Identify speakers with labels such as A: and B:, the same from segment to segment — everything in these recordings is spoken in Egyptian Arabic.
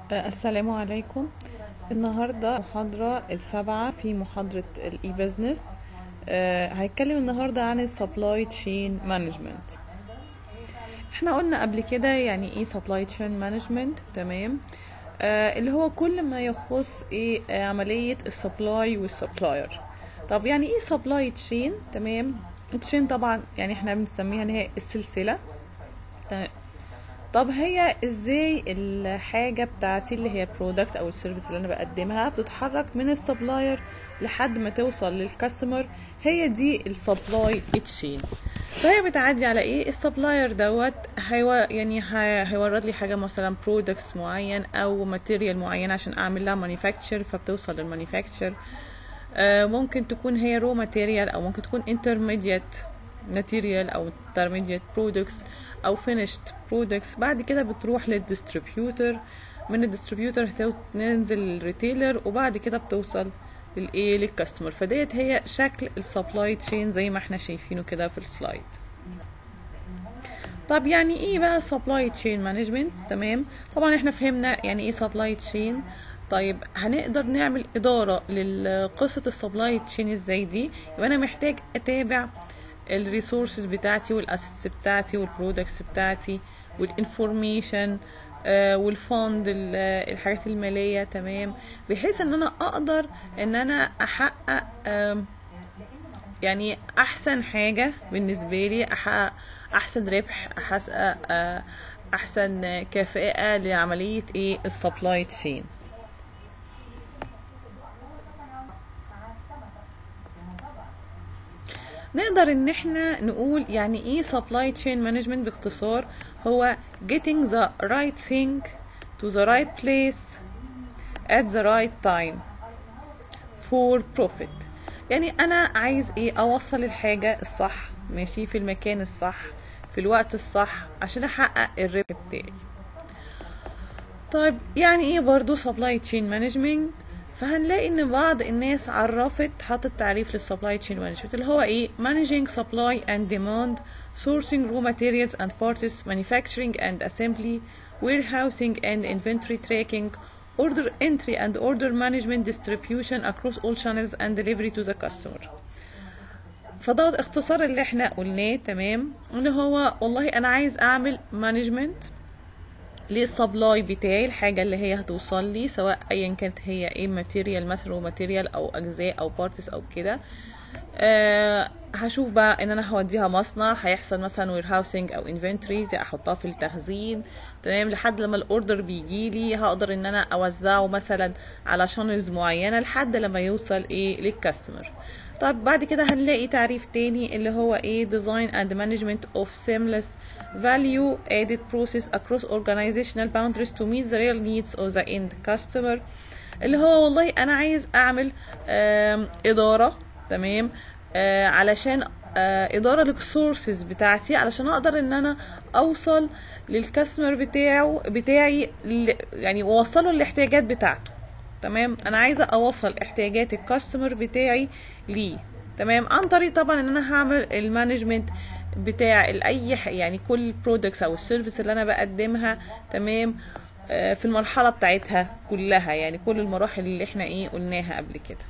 A: السلام عليكم النهاردة محاضرة السابعة في محاضرة الاي بزنس هيتكلم النهاردة عن السبلاي تشين مانجمنت احنا قلنا قبل كده يعني ايه سبلاي تشين مانجمنت تمام آه اللي هو كل ما يخص ايه آه عملية السبلاي والسبلاير طب يعني ايه سبلاي تشين تمام التشين طبعا يعني احنا بنسميها ان هي السلسلة تمام طب هي ازاي الحاجة بتاعتي اللي هي برودكت او السيرفيس اللي انا بقدمها بتتحرك من السبلاير لحد ما توصل للكاستمر هي دي السبلاي تشين فهي بتعدي على ايه السبلاير دوت هيو يعني هيورد لي حاجه مثلا برودكتس معين او ماتيريال معين عشان اعمل لها مانيفاكتشر فبتوصل للمانيفاكتشر آه ممكن تكون هي رو ماتيريال او ممكن تكون انترميديت ماتيريال او انترميديت برودكتس او finished products بعد كده بتروح للديستريبيوتر من الديستريبيوتر تنزل للريتيلر وبعد كده بتوصل للايه للكاستمر فديت هي شكل السبلاي تشين زي ما احنا شايفينه كده في السلايد طب يعني ايه بقى سبلاي تشين مانجمنت تمام طبعا احنا فهمنا يعني ايه سبلاي تشين طيب هنقدر نعمل اداره لقصه السبلاي تشين ازاي دي يبقى انا محتاج اتابع الريسورسز بتاعتي والاسيتس بتاعتي والبرودكتس بتاعتي والانفورميشن آه والفند الحاجات الماليه تمام بحيث ان انا اقدر ان انا احقق آه يعني احسن حاجه بالنسبه لي احقق احسن ربح احقق آه احسن كفاءه لعمليه ايه السبلاي تشين نقدر ان احنا نقول يعني ايه supply chain management باختصار هو getting the right thing to the right place at the right time for profit يعني انا عايز ايه اوصل الحاجة الصح ماشي في المكان الصح في الوقت الصح عشان احقق الربح بتاعي طيب يعني ايه برضو supply chain management فهنلاقي ان بعض الناس عرفت حطت تعريف للسبلاي تشين مانجمنت اللي هو ايه managing supply and demand sourcing raw materials and parts manufacturing and assembly warehousing and inventory tracking order entry and order management distribution across all channels and delivery to the customer فده اختصار اللي احنا قلناه تمام اللي هو والله انا عايز اعمل مانجمنت للسبلاي بتاعي الحاجة اللي هي هتوصل لي سواء ايا كانت هي ايه ماتيريال مثلا ماتيريال او اجزاء او بارتس او كده أه هشوف بقى ان انا هوديها مصنع هيحصل مثلا وير هاوسنج او انفنتوري احطها في التخزين تمام لحد لما الاوردر بيجي لي هقدر ان انا اوزعه مثلا على شانلز معينه لحد لما يوصل ايه للكاستمر طب بعد كده هنلاقي تعريف تاني اللي هو ايه design and management of seamless value added process across organizational boundaries to meet the real needs of the end customer اللي هو والله انا عايز اعمل اداره تمام آه علشان آه اداره للسورسز بتاعتي علشان اقدر ان انا اوصل للكاستمر بتاعه بتاعي يعني اوصله الاحتياجات بتاعته تمام انا عايزه اوصل احتياجات الكاستمر بتاعي ليه تمام عن طريق طبعا ان انا هعمل المانجمنت بتاع اي يعني كل البرودكتس او السيرفيس اللي انا بقدمها تمام آه في المرحله بتاعتها كلها يعني كل المراحل اللي احنا ايه قلناها قبل كده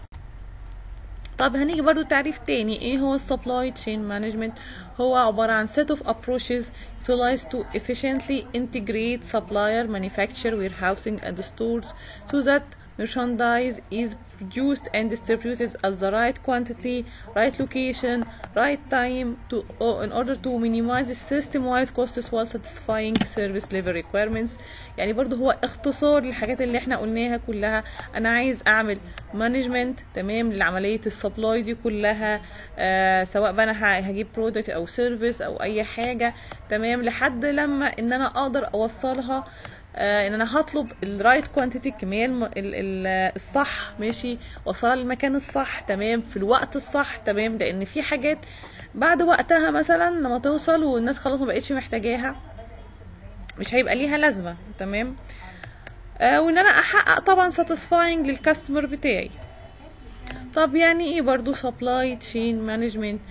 A: طب هنيجي برضو تعريف تاني ايه هو السبلاي تشين مانجمنت هو عبارة عن set of approaches utilized to efficiently integrate supplier manufacture warehousing and stores so that merchandise is produced and distributed at the right quantity, right location, right time to uh, in order to minimize the system-wide costs while satisfying service level requirements. يعني برضو هو اختصار للحاجات اللي احنا قلناها كلها انا عايز اعمل مانجمنت تمام لعملية السبلاي دي كلها آه سواء بقى انا هجيب برودكت او سيرفيس او اي حاجة تمام لحد لما ان انا اقدر اوصلها آه ان انا هطلب الرايت كوانتيتي الكميه الم... ال... ال... الصح ماشي وصلها للمكان الصح تمام في الوقت الصح تمام لان في حاجات بعد وقتها مثلا لما توصل والناس خلاص ما بقتش محتاجاها مش هيبقى ليها لازمه تمام آه وان انا احقق طبعا ساتيسفاينج للكاستمر بتاعي طب يعني ايه برضو supply chain management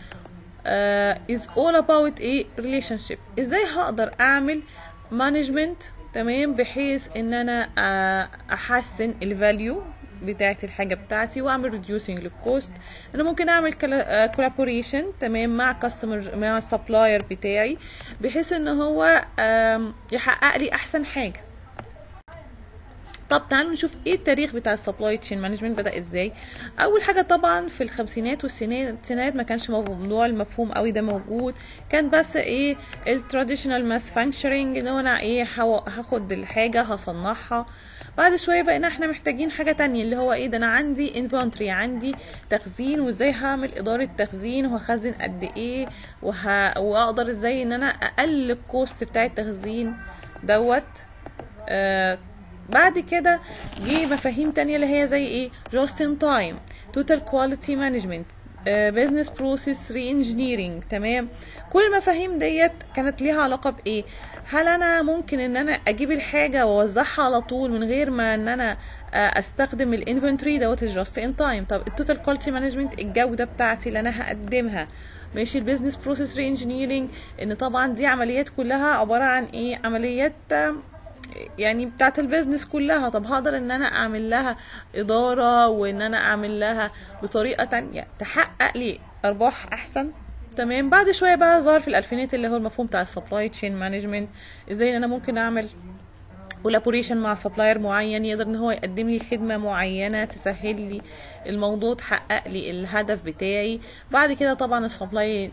A: uh, is all about a relationship ازاي هقدر اعمل management تمام بحيث ان انا آه، احسن الفاليو بتاعت الحاجه بتاعتي واعمل ريديوسنج للكوست انا ممكن اعمل كولابوريشن تمام مع كاستمر مع السبلاير بتاعي بحيث ان هو آم، يحقق لي احسن حاجه طب تعالوا نشوف ايه التاريخ بتاع السبلاي تشين مانجمنت بدا ازاي اول حاجه طبعا في الخمسينات والستينات ما كانش موضوع المفهوم قوي ده موجود كان بس ايه التراديشنال ماس فانكشرنج ان هو انا ايه هو- هاخد الحاجه هصنعها بعد شويه بقينا احنا محتاجين حاجه تانية اللي هو ايه ده انا عندي انفنتوري عندي تخزين وازاي هعمل اداره تخزين وهخزن قد ايه وه... واقدر ازاي ان انا اقلل الكوست بتاع التخزين دوت آه بعد كده جه مفاهيم تانية اللي هي زي ايه just in time total quality management آه business process re-engineering تمام كل المفاهيم ديت كانت ليها علاقة بايه هل انا ممكن ان انا اجيب الحاجة واوزعها على طول من غير ما ان انا آه استخدم الانفنتوري دوت just in time طب التوتال كواليتي مانجمنت الجودة بتاعتي اللي انا هقدمها ماشي البيزنس بروسيس ري انجينيرنج ان طبعا دي عمليات كلها عباره عن ايه عمليات آم، يعني بتاعت البيزنس كلها طب هقدر ان انا اعمل لها اداره وان انا اعمل لها بطريقه تانية تحقق لي ارباح احسن تمام بعد شويه بقى ظهر في الالفينات اللي هو المفهوم بتاع السبلاي تشين مانجمنت ازاي ان انا ممكن اعمل كولابوريشن مع سبلاير معين يقدر ان هو يقدم لي خدمه معينه تسهل لي الموضوع تحقق لي الهدف بتاعي بعد كده طبعا السبلاي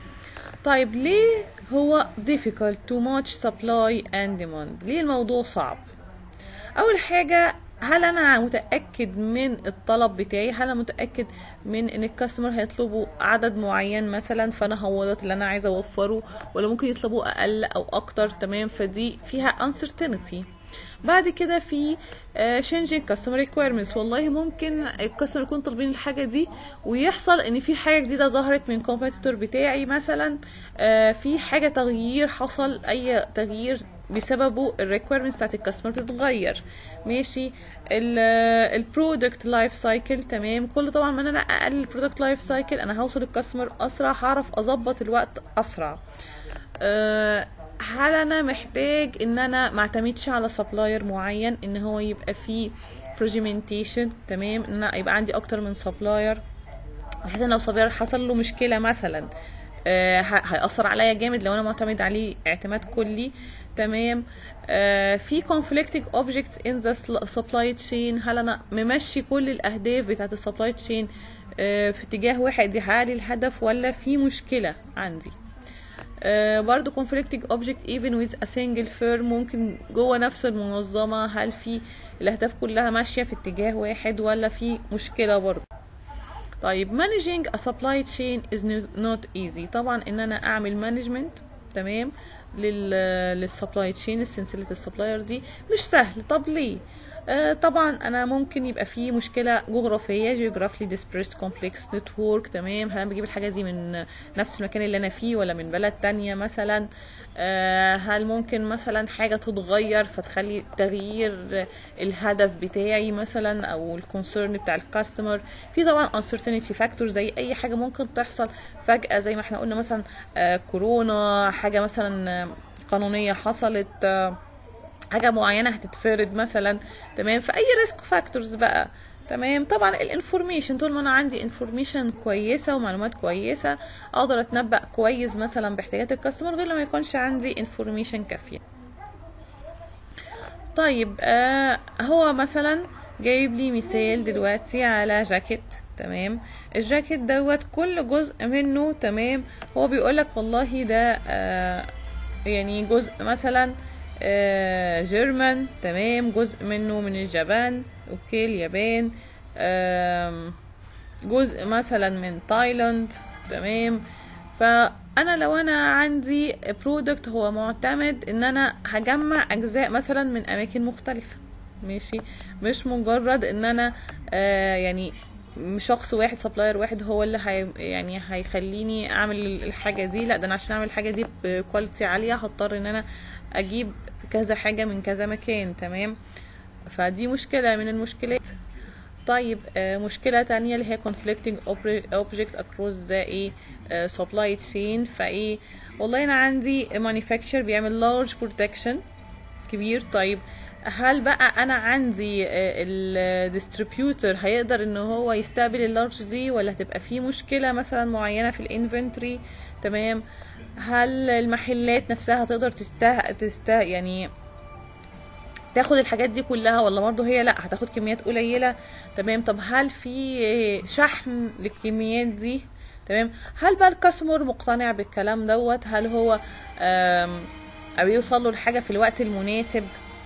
A: طيب ليه هو difficult to match supply and demand ليه الموضوع صعب اول حاجه هل انا متاكد من الطلب بتاعي هل انا متاكد من ان الكاستمر هيطلبوا عدد معين مثلا فانا هو ده اللي انا عايزه اوفره ولا ممكن يطلبوا اقل او اكتر تمام فدي فيها uncertainty بعد كده في آه، changing customer requirements والله ممكن الكاستمر يكون طالبين الحاجه دي ويحصل ان في حاجه جديده ظهرت من كومبيتيتور بتاعي مثلا آه، في حاجه تغيير حصل اي تغيير بسببه الريكويرمنتس بتاعت الكاستمر بتتغير ماشي البرودكت لايف سايكل تمام كل طبعا ما انا اقلل البرودكت لايف سايكل انا هوصل الكاستمر اسرع هعرف اظبط الوقت اسرع آه، هل انا محتاج ان انا ما اعتمدش على سبلاير معين ان هو يبقى فيه فريجمنتيشن تمام ان انا يبقى عندي اكتر من سبلاير بحيث ان لو سبلاير حصل له مشكله مثلا آه، ه- هيأثر عليا جامد لو انا معتمد عليه اعتماد كلي تمام آه، في conflicting objects in the sl- supply chain هل انا ممشي كل الاهداف بتاعت السبلاي تشين في اتجاه واحد يحقق لي الهدف ولا في مشكله عندي آه، برضو conflicting object even with a single firm ممكن جوه نفس المنظمة هل في الأهداف كلها ماشية في اتجاه واحد ولا في مشكلة برضو طيب managing a supply chain is not easy طبعا ان انا اعمل management تمام لل للسبلاي تشين سلسله السبلاير دي مش سهل طب ليه آه طبعا انا ممكن يبقى في مشكله جغرافيه geographically dispersed complex network تمام هل انا بجيب الحاجه دي من نفس المكان اللي انا فيه ولا من بلد تانية مثلا آه هل ممكن مثلا حاجه تتغير فتخلي تغيير الهدف بتاعي مثلا او الكونسيرن بتاع الكاستمر في طبعا uncertainty factor زي اي حاجه ممكن تحصل فجاه زي ما احنا قلنا مثلا آه كورونا حاجه مثلا آه، قانونيه حصلت آه حاجه معينه هتتفرض مثلا تمام فاي ريسك فاكتورز بقى تمام طبعا الانفورميشن طول ما انا عندي انفورميشن كويسه ومعلومات كويسه اقدر اتنبأ كويس مثلا باحتياجات الكاستمر غير لما يكونش عندي انفورميشن كافيه طيب آه هو مثلا جايب لي مثال دلوقتي على جاكيت تمام الجاكيت دوت كل جزء منه تمام هو بيقولك والله ده آه يعني جزء مثلا آه جيرمان تمام جزء منه من اليابان اوكي اليابان آم، جزء مثلا من تايلاند تمام فانا لو انا عندي برودكت هو معتمد ان انا هجمع اجزاء مثلا من اماكن مختلفه ماشي مش مجرد ان انا آه يعني شخص واحد سبلاير واحد هو اللي هي يعني هيخليني اعمل الحاجه دي لا ده انا عشان اعمل الحاجه دي بكواليتي عاليه هضطر ان انا اجيب كذا حاجه من كذا مكان تمام فدي مشكله من المشكلات طيب آه، مشكلة تانية اللي هي conflicting oper- object across the ايه آه، supply chain فايه والله انا عندي manufacturer بيعمل large production كبير طيب هل بقى انا عندي الديستريبيوتور هيقدر ان هو يستقبل اللارج دي ولا هتبقى في مشكله مثلا معينه في الانفنتوري تمام هل المحلات نفسها هتقدر تسته تسته يعني تاخد الحاجات دي كلها ولا برضه هي لا هتاخد كميات قليله تمام طب هل في شحن للكميات دي تمام هل بقى الكاستمر مقتنع بالكلام دوت هل هو او يوصل له الحاجه في الوقت المناسب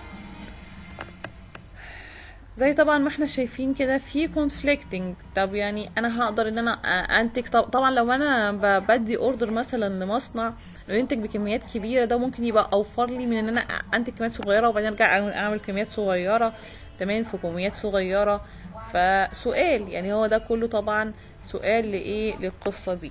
A: زي طبعا ما احنا شايفين كده في conflicting طب يعني انا هقدر ان انا انتج طب طبعا لو انا بدي اوردر مثلا لمصنع لو ينتج بكميات كبيره ده ممكن يبقى اوفر لي من ان انا انتج كميات صغيره وبعدين ارجع اعمل كميات صغيره تمام في كميات صغيره فسؤال يعني هو ده كله طبعا سؤال لايه للقصه دي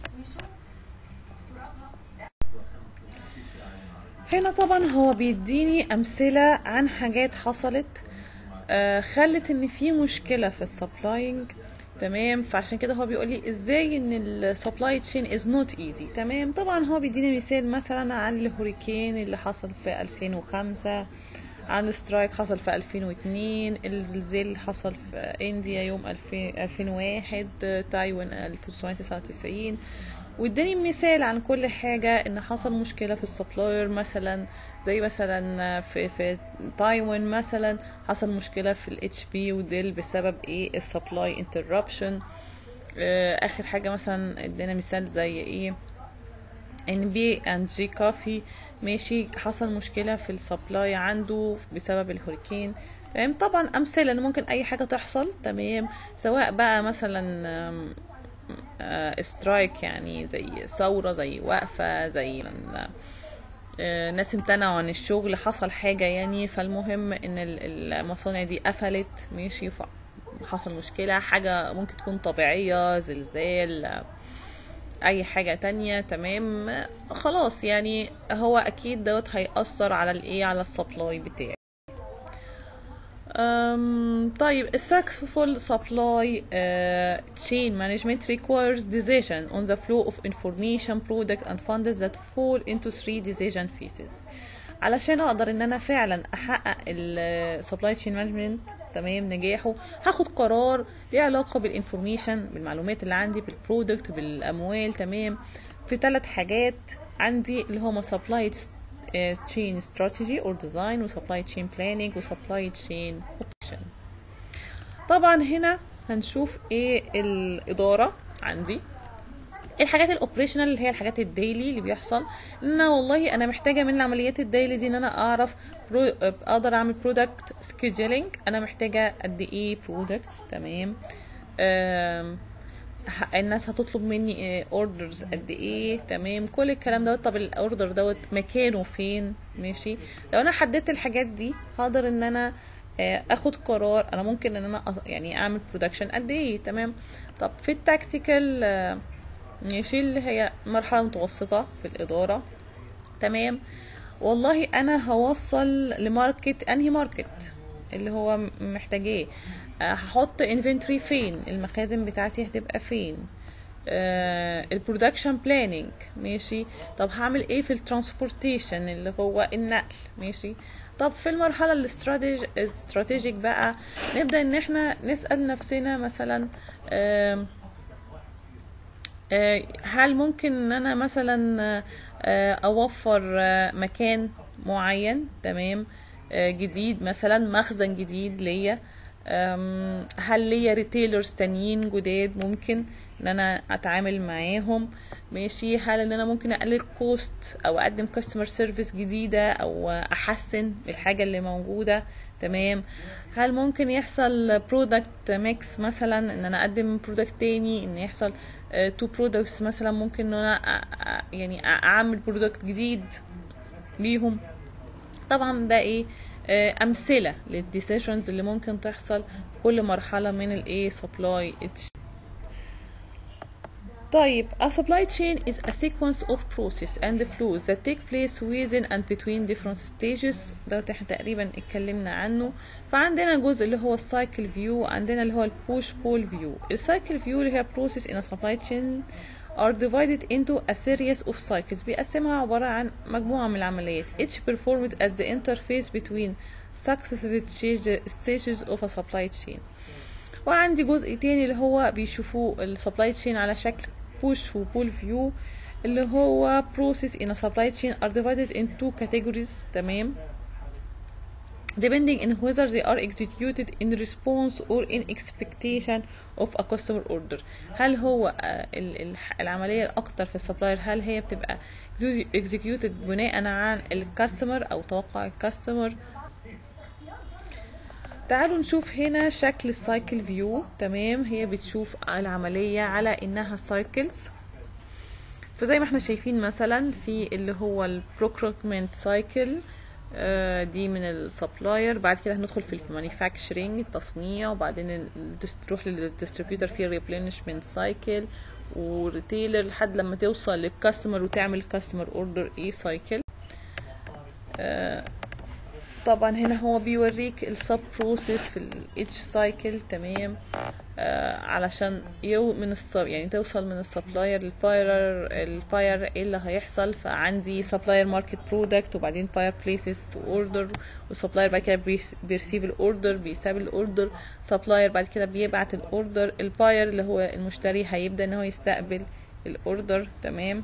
A: هنا طبعا هو بيديني امثله عن حاجات حصلت آه خلت ان في مشكله في السبلاينج تمام فعشان كده هو بيقول لي ازاي ان السبلاي تشين از نوت ايزي تمام طبعا هو بيديني مثال مثلا عن الهوريكين اللي حصل في 2005 عن السترايك حصل في 2002 الزلزال اللي حصل في انديا يوم 2001 تايوان 1999 واداني مثال عن كل حاجة ان حصل مشكلة في السبلاير مثلا زي مثلا في في تايوان مثلا حصل مشكلة في الاتش بي وديل بسبب ايه السبلاي انتربشن اخر حاجة مثلا ادانا مثال زي ايه ان بي اند جي كافي ماشي حصل مشكلة في السبلاي عنده بسبب الهوريكين تمام طبعا امثلة ان ممكن اي حاجة تحصل تمام سواء بقى مثلا سترايك يعني زي ثورة زي وقفة زي ناس امتنعوا عن الشغل حصل حاجة يعني فالمهم ان المصانع دي قفلت ماشي حصل مشكلة حاجة ممكن تكون طبيعية زلزال اي حاجة تانية تمام خلاص يعني هو اكيد دوت هيأثر على الايه على السبلاي بتاعي Um, طيب successful supply uh, chain management requires decision on the flow of information product and funds that fall into three decision phases علشان اقدر ان انا فعلا احقق ال supply chain management تمام نجاحه هاخد قرار ليه علاقة بالانفورميشن بالمعلومات اللي عندي بالبرودكت بالاموال تمام في ثلاث حاجات عندي اللي هما supply chain strategy or design و supply chain planning و supply chain operation طبعا هنا هنشوف ايه الاداره عندي الحاجات الاوبريشنال اللي هي الحاجات الديلي اللي بيحصل ان انا والله انا محتاجه من العمليات الديلي دي ان انا اعرف برو اقدر اعمل برودكت سكيدجولينج انا محتاجه قد ايه برودكتس تمام الناس هتطلب مني اوردرز قد ايه تمام كل الكلام دوت طب الاوردر دوت مكانه فين ماشي لو انا حددت الحاجات دي هقدر ان انا اخد قرار انا ممكن ان انا يعني اعمل برودكشن قد ايه تمام طب في التكتيكال ماشي اللي هي مرحله متوسطه في الاداره تمام والله انا هوصل لماركت انهي ماركت اللي هو محتاجاه هحط انفنتوري فين المخازن بتاعتي هتبقى فين البرودكشن بلاننج ماشي طب هعمل ايه في الترانسبورتيشن اللي هو النقل ماشي طب في المرحلة الاستراتيجيك بقى نبدأ ان احنا نسأل نفسنا مثلا آآ آآ هل ممكن ان انا مثلا اوفر مكان معين تمام جديد مثلا مخزن جديد ليا هل ليا ريتيلرز تانيين جداد ممكن ان انا اتعامل معاهم ماشي هل ان انا ممكن اقلل كوست او اقدم كاستمر سيرفيس جديده او احسن الحاجه اللي موجوده تمام هل ممكن يحصل برودكت ميكس مثلا ان انا اقدم برودكت تاني ان يحصل تو برودكتس مثلا ممكن ان انا يعني اعمل برودكت جديد ليهم طبعا ده ايه امثله للديسيشنز اللي ممكن تحصل في كل مرحله من الايه سبلاي طيب a supply chain is a sequence of process and flows that take place within and between different stages ده احنا تقريبا اتكلمنا عنه فعندنا جزء اللي هو السايكل فيو عندنا اللي هو البوش بول فيو السايكل فيو اللي هي process in a supply chain are divided into a series of cycles بيقسمها عبارة عن مجموعة من العمليات each performed at the interface between successive stages of a supply chain وعندي جزء تاني اللي هو بيشوفوه السبلاي تشين على شكل push و pull view اللي هو process in a supply chain are divided in two categories تمام depending on whether they are executed in response or in expectation of a customer order هل هو العملية الأكتر في السبلاير هل هي بتبقى executed بناء عن الكاستمر أو توقع الكاستمر تعالوا نشوف هنا شكل السايكل فيو تمام هي بتشوف العملية على انها سايكلز فزي ما احنا شايفين مثلا في اللي هو البروكروكمنت سايكل دي من السبلاير بعد كده هندخل في المانيفاكتشرنج التصنيع وبعدين تروح للديستريبيوتر في ريبلينشمنت سايكل وريتيلر لحد لما توصل للكاستمر وتعمل كاستمر اوردر اي سايكل طبعا هنا هو بيوريك السب بروسيس في الاتش سايكل تمام آه علشان يو من الصب يعني توصل من السبلاير للباير الباير ايه اللي هيحصل فعندي سبلاير ماركت برودكت وبعدين باير بليسز اوردر والسبلاير بعد كده بيرسيف الاوردر بيساب الاوردر سبلاير بعد كده بيبعت الاوردر الباير اللي هو المشتري هيبدا ان هو يستقبل الاوردر تمام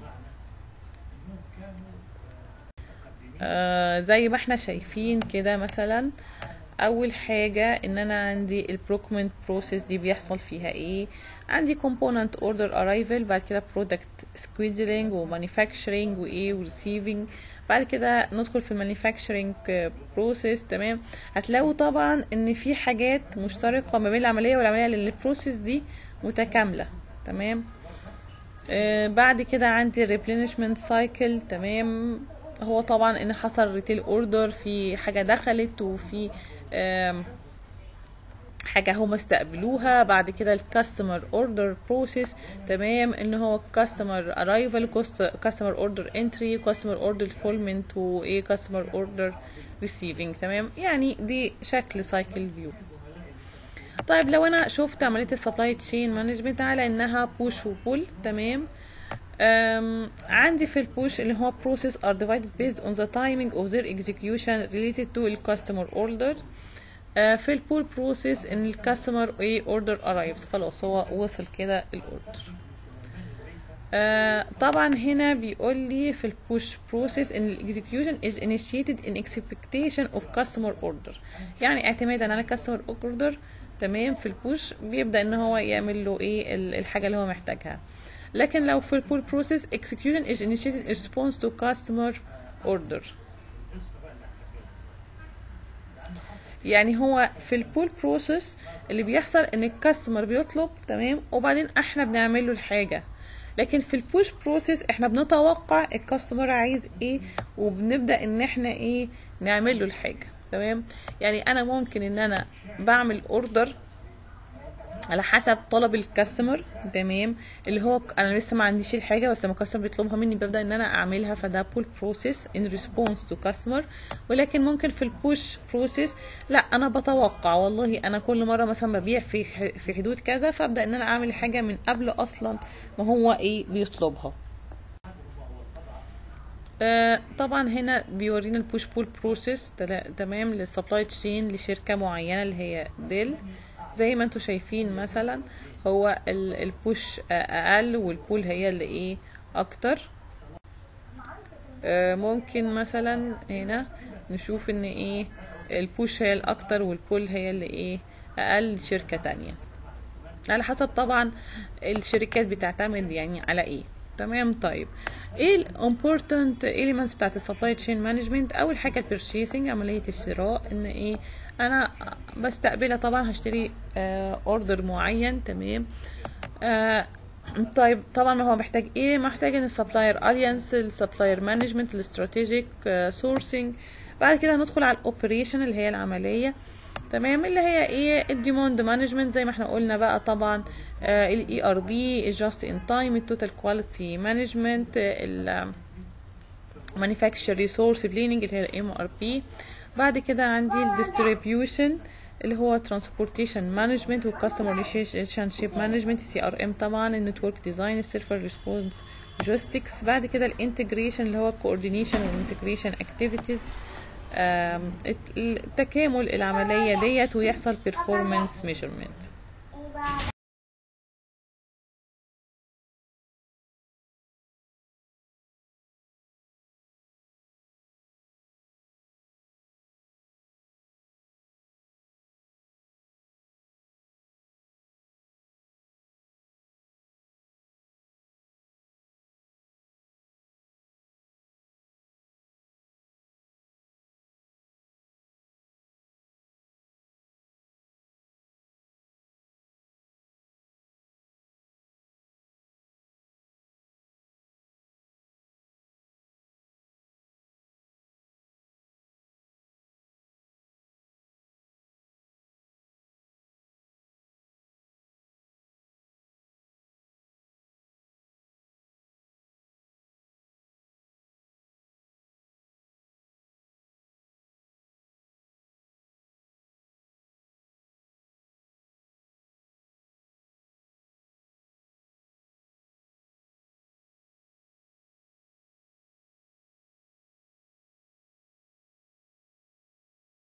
A: آه زي ما احنا شايفين كده مثلا اول حاجة ان انا عندي البروكمنت بروسيس دي بيحصل فيها ايه عندي component order arrival بعد كده product scheduling ومانيفاكتشرنج وايه وريسيفنج بعد كده ندخل في المانيفاكتشرنج بروسيس تمام هتلاقوا طبعا ان في حاجات مشتركة ما بين العملية والعملية لان البروسيس دي متكاملة تمام آه بعد كده عندي replenishment cycle تمام هو طبعا ان حصل ريتيل اوردر في حاجة دخلت وفي حاجة هما استقبلوها بعد كده الكاستمر اوردر بروسيس تمام ان هو كاستمر ارايفل كاستمر اوردر انتري كاستمر اوردر فولمنت وايه كاستمر اوردر ريسيفنج تمام يعني دي شكل سايكل فيو طيب لو انا شفت عملية السبلاي تشين مانجمنت على انها بوش وبول تمام Um, عندي في البوش اللي هو process are divided based on the timing of their execution related to the customer order uh, في البول process ان الكاستمر ايه order arrives خلاص هو وصل كده الاوردر uh, طبعا هنا بيقول لي في البوش process ان الاكزيكيوشن is initiated in expectation of customer order يعني اعتمادا على customer order تمام في البوش بيبدا ان هو يعمل له ايه الحاجه اللي هو محتاجها لكن لو في البول بروسيس execution is initiated in response to customer order يعني هو في البول بروسيس اللي بيحصل ان الكاستمر بيطلب تمام وبعدين احنا بنعمل له الحاجه لكن في البوش بروسيس احنا بنتوقع الكاستمر عايز ايه وبنبدا ان احنا ايه نعمل له الحاجه تمام يعني انا ممكن ان انا بعمل اوردر على حسب طلب الكاستمر تمام اللي هو انا لسه ما عنديش الحاجه بس لما الكاستمر بيطلبها مني ببدا ان انا اعملها فده بول بروسيس ان ريسبونس تو كاستمر ولكن ممكن في البوش بروسيس لا انا بتوقع والله انا كل مره مثلا ببيع في في حدود كذا فابدا ان انا اعمل حاجه من قبل اصلا ما هو ايه بيطلبها آه طبعا هنا بيورينا البوش بول بروسيس تمام للسبلاي تشين لشركه معينه اللي هي ديل زي ما انتم شايفين مثلا هو البوش اقل والبول هي اللي ايه اكتر آه ممكن مثلا هنا نشوف ان ايه البوش هي الاكتر والبول هي اللي ايه اقل شركة تانية على حسب طبعا الشركات بتعتمد يعني على ايه تمام طيب ايه الامبورتنت elements بتاعت السبلاي تشين مانجمنت اول حاجه البيرشيسنج عمليه الشراء ان ايه انا بستقبلها طبعا هشتري اوردر آه معين تمام آه طيب طبعا ما هو محتاج ايه محتاج ان السبلاير اليانس السبلاير مانجمنت الاستراتيجيك سورسنج بعد كده هندخل على الاوبريشن اللي هي العمليه تمام اللي هي ايه الديموند مانجمنت زي ما احنا قلنا بقى طبعا الاي ار بي جاست ان تايم التوتال كواليتي مانجمنت ال مانيفاكتشر ريسورس بليننج اللي هي الام ار بي بعد كده عندي الديستريبيوشن اللي هو transportation management والcustomer relationship management سي ار ام طبعا النتورك ديزاين السيرفر ريسبونس لوجيستكس بعد كده الانتجريشن اللي هو coordination والانتجريشن activities التكامل العملية ديت ويحصل performance measurement